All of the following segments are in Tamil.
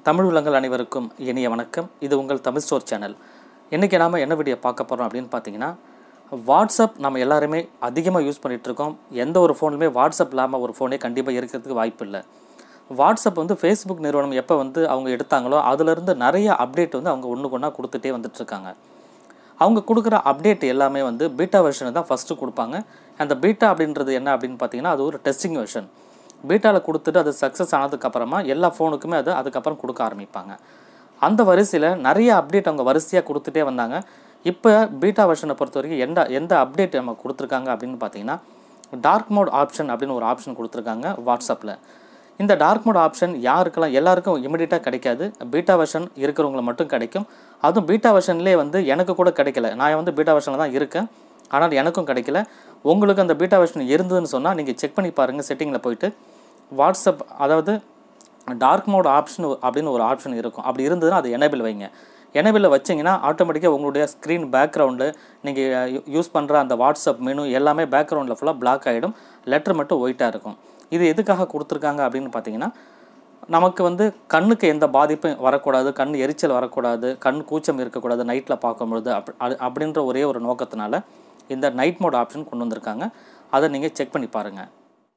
தமிழ் உள்ளங்கள் அனைவருக்கும் இனிய வணக்கம் இது உங்கள் தமிழ் ஸ்டோர் சேனல் இன்றைக்கி நாம் என்ன வீடியோ பார்க்க போகிறோம் அப்படின்னு பார்த்தீங்கன்னா வாட்ஸ்அப் நம்ம எல்லாருமே அதிகமாக யூஸ் பண்ணிகிட்டு இருக்கோம் எந்த ஒரு ஃபோனுமே வாட்ஸ்அப் இல்லாமல் ஒரு ஃபோனே கண்டிப்பாக இருக்கிறதுக்கு வாய்ப்பு இல்லை வாட்ஸ்அப் வந்து ஃபேஸ்புக் நிறுவனம் எப்போ வந்து அவங்க எடுத்தாங்களோ அதுலேருந்து நிறைய அப்டேட் வந்து அவங்க ஒன்று ஒன்றா கொடுத்துட்டே வந்துட்டுருக்காங்க அவங்க கொடுக்குற அப்டேட் எல்லாமே வந்து பீட்டா வெர்ஷனை தான் ஃபஸ்ட்டு கொடுப்பாங்க அந்த பீட்டா அப்படின்றது என்ன அப்படின்னு பார்த்தீங்கன்னா அது ஒரு டெஸ்டிங் வெர்ஷன் பீட்டாவில் கொடுத்துட்டு அது சக்ஸஸ் ஆனதுக்கப்புறமா எல்லா ஃபோனுக்குமே அது அதுக்கப்புறம் கொடுக்க ஆரம்பிப்பாங்க அந்த வரிசையில் நிறைய அப்டேட் அவங்க வரிசையாக கொடுத்துட்டே வந்தாங்க இப்போ பீட்டா வெர்ஷனை பொறுத்த வரைக்கும் எந்த எந்த அப்டேட் நம்ம கொடுத்துருக்காங்க அப்படின்னு பார்த்தீங்கன்னா டார்க் மோட் ஆப்ஷன் அப்படின்னு ஒரு ஆப்ஷன் கொடுத்துருக்காங்க வாட்ஸ்அப்பில் இந்த டார்க் மோட் ஆப்ஷன் யாருக்கெல்லாம் எல்லாருக்கும் இமிடியட்டாக கிடைக்காது பீட்டா வெர்ஷன் இருக்கிறவங்களுக்கு மட்டும் கிடைக்கும் அதுவும் பீட்டா வெர்ஷன்லேயே வந்து எனக்கு கூட கிடைக்கல நான் வந்து பீட்டா வெர்ஷனில் தான் இருக்கேன் ஆனால் எனக்கும் கிடைக்கல உங்களுக்கு அந்த பீட்டா வெர்ஷன் இருந்ததுன்னு சொன்னால் நீங்கள் செக் பண்ணி பாருங்கள் செட்டிங்கில் போயிட்டு வாட்ஸ்அப் அதாவது டார்க் மோட் ஆப்ஷன் அப்படின்னு ஒரு ஆப்ஷன் இருக்கும் அப்படி இருந்ததுன்னா அது எனேபிள் வைங்க எனேபிளில் வச்சிங்கன்னா ஆட்டோமேட்டிக்காக உங்களுடைய ஸ்க்ரீன் பேக்ரவுண்டு நீங்கள் யூஸ் பண்ணுற அந்த வாட்ஸ்அப் மெனு எல்லாமே பேக்ரவுண்டில் ஃபுல்லாக பிளாக் ஆகிடும் லெட்டர் மட்டும் ஒயிட்டாக இருக்கும் இது எதுக்காக கொடுத்துருக்காங்க அப்படின்னு பார்த்தீங்கன்னா நமக்கு வந்து கண்ணுக்கு எந்த பாதிப்பும் வரக்கூடாது கண் எரிச்சல் வரக்கூடாது கண் கூச்சம் இருக்கக்கூடாது நைட்டில் பார்க்கும்பொழுது அப் அது அப்படின்ற ஒரே ஒரு நோக்கத்தினால இந்த நைட் மோட் ஆப்ஷன் கொண்டு வந்திருக்காங்க அதை நீங்கள் செக் பண்ணி பாருங்கள்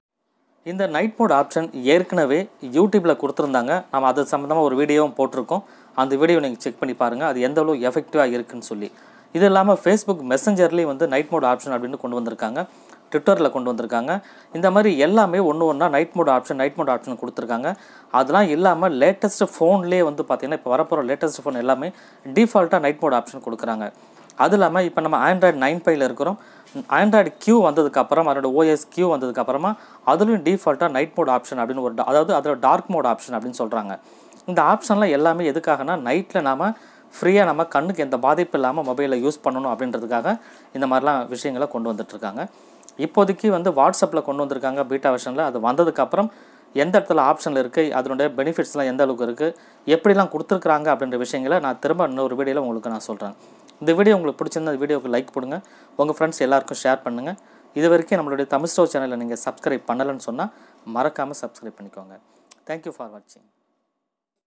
இந்த நைட் மோட் ஆப்ஷன் ஏற்கனவே யூடியூப்பில் கொடுத்துருந்தாங்க நம்ம அது சம்மந்தமாக ஒரு வீடியோவும் போட்டிருக்கோம் அந்த வீடியோ நீங்கள் செக் பண்ணி பாருங்கள் அது எந்த அளவு எஃபெக்டிவாக இருக்குன்னு சொல்லி இது இல்லாமல் ஃபேஸ்புக் மெசஞ்சர்லேயும் வந்து நைட் மோட் ஆப்ஷன் அப்படின்னு கொண்டு வந்திருக்காங்க ட்விட்டரில் கொண்டு வந்திருக்காங்க இந்த மாதிரி எல்லாமே ஒன்று ஒன்றா night mode option night mode option கொடுத்துருக்காங்க அதெல்லாம் இல்லாமல் லேட்டஸ்ட் ஃபோன்லேயே வந்து பார்த்திங்கன்னா இப்போ வரப்போகிற லேட்டஸ்ட் ஃபோன் எல்லாமே டிஃபால்ட்டாக நைட் மோட் ஆப்ஷன் கொடுக்குறாங்க அது இல்லாமல் இப்போ நம்ம ஆண்ட்ராய்டு நைன் ஃபைவ்ல இருக்கிறோம் ஆண்ட்ராய்டு கியூ வந்ததுக்கப்புறம் அதோட ஓஎஸ் கியூ வந்ததுக்கப்புறமா அதுலேயும் டிஃபால்ட்டாக நைட் மோட் ஆப்ஷன் அப்படின்னு ஒரு அதாவது அதோட டார்க் மோட் ஆப்ஷன் அப்படின்னு சொல்கிறாங்க இந்த ஆப்ஷன்லாம் எல்லாமே எதுக்காகனா நைட்டில் நாம் ஃப்ரீயாக நம்ம கண்ணுக்கு எந்த பாதிப்பு இல்லாமல் மொபைலை யூஸ் பண்ணணும் அப்படின்றதுக்காக இந்த மாதிரிலாம் விஷயங்களை கொண்டு வந்துட்டுருக்காங்க இப்போதைக்கு வந்து வாட்ஸ்அப்பில் கொண்டு வந்திருக்காங்க பீட்டா வெர்ஷனில் அது வந்ததுக்கப்புறம் எந்த இடத்துல ஆப்ஷனில் இருக்குது அதனுடைய பெனிஃபிட்ஸ்லாம் எந்த அளவுக்கு இருக்குது எப்படிலாம் கொடுத்துருக்குறாங்க அப்படின்ற விஷயங்களை நான் திரும்ப இன்னொரு வீடியோவில் உங்களுக்கு நான் சொல்கிறேன் இந்த வீடியோ உங்களுக்கு பிடிச்சிருந்தா இந்த வீடியோக்கு லைக் கொடுங்க உங்கள் ஃப்ரெண்ட்ஸ் எல்லாருக்கும் ஷேர் பண்ணுங்கள் இது வரைக்கும் நம்மளுடைய தமிழ் ஸ்டோர் சேனலை நீங்கள் சப்ஸ்கிரைப் பண்ணலைன்னு சொன்னால் மறக்காமல் சப்ஸ்கிரைப் பண்ணிக்கோங்க தேங்க்யூ ஃபார் வாட்சிங்